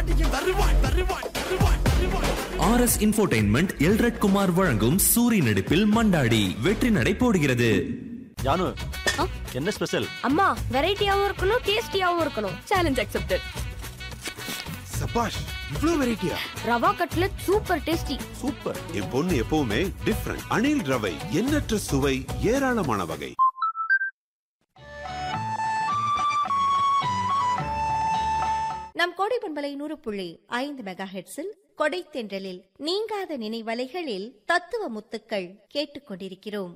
பாண்டியன் வருவான் வருவான் வருவான் வருவான் R S infotainment Elred Kumar வழங்கும் சூரி நடிப்பில் மண்டாடி வெற்றி நடை போடுகிறது ஜானு ஆ? என்ன ஸ்பெஷல் அம்மா வெரைட்டியாவும் இருக்கணும் டேஸ்டியாவும் இருக்கணும் சேலஞ்ச் அக்செப்டட் சபாஷ் இவ்ளோ வெரைட்டியா rava cutlet super tasty super என் பொண்ணு எப்பவுமே டிஃப்ரெண்ட் அணில் ரவை எண்ணற்ற சுவை ஏராளமான வகை நம் கோடை பண்பலை நூறு புள்ளி ஐந்து மெகா ஹெட்ஸில் கொடை தென்றலில் நீங்காத நினைவலைகளில் தத்துவ முத்துக்கள் கேட்டுக்கொண்டிருக்கிறோம்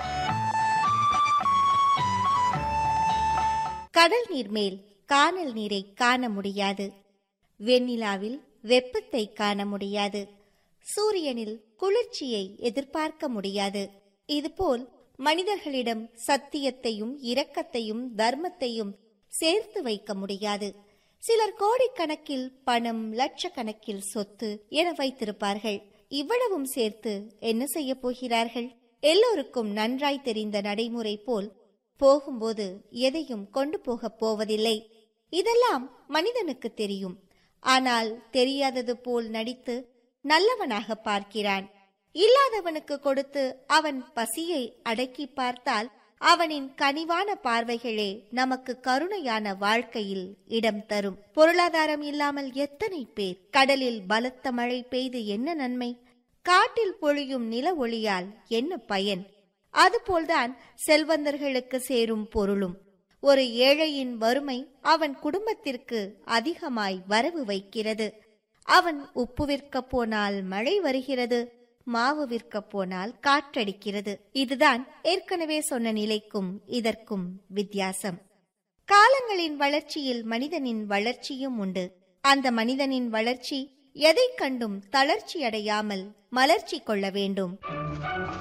கடல் நீர் மேல் கானல் நீரை காண முடியாது வெண்ணிலாவில் வெப்பத்தை காண முடியாது சூரியனில் குளிர்ச்சியை எதிர்பார்க்க முடியாது இதுபோல் மனிதர்களிடம் சத்தியத்தையும் இரக்கத்தையும் தர்மத்தையும் சேர்த்து வைக்க முடியாது சிலர் கோடிக்கணக்கில் பணம் லட்சக்கணக்கில் சொத்து என வைத்திருப்பார்கள் இவ்வளவும் சேர்த்து என்ன செய்ய போகிறார்கள் எல்லோருக்கும் நன்றாய் தெரிந்த நடைமுறை போல் போகும்போது எதையும் கொண்டு போகப் போவதில்லை இதெல்லாம் மனிதனுக்கு தெரியும் ஆனால் தெரியாதது போல் நடித்து நல்லவனாக பார்க்கிறான் இல்லாதவனுக்கு கொடுத்து அவன் பசியை அடக்கி பார்த்தால் அவனின் கனிவான பார்வைகளே நமக்கு கருணையான வாழ்க்கையில் இடம் தரும் பொருளாதாரம் இல்லாமல் எத்தனை பேர் கடலில் பலத்த மழை பெய்து என்ன நன்மை காட்டில் பொழியும் நில ஒளியால் என்ன பயன் அதுபோல்தான் செல்வந்தர்களுக்கு சேரும் பொருளும் ஒரு ஏழையின் வறுமை அவன் குடும்பத்திற்கு அதிகமாய் வரவு வைக்கிறது அவன் உப்பு விற்க போனால் மழை வருகிறது மாவு விற்க போனால் காற்றடிக்கிறது இதுதான் ஏற்கனவே சொன்ன நிலைக்கும் இதற்கும் வித்தியாசம் காலங்களின் வளர்ச்சியில் மனிதனின் வளர்ச்சியும் உண்டு அந்த மனிதனின் வளர்ச்சி எதைக் கண்டும் தளர்ச்சி அடையாமல் மலர்ச்சி கொள்ள வேண்டும்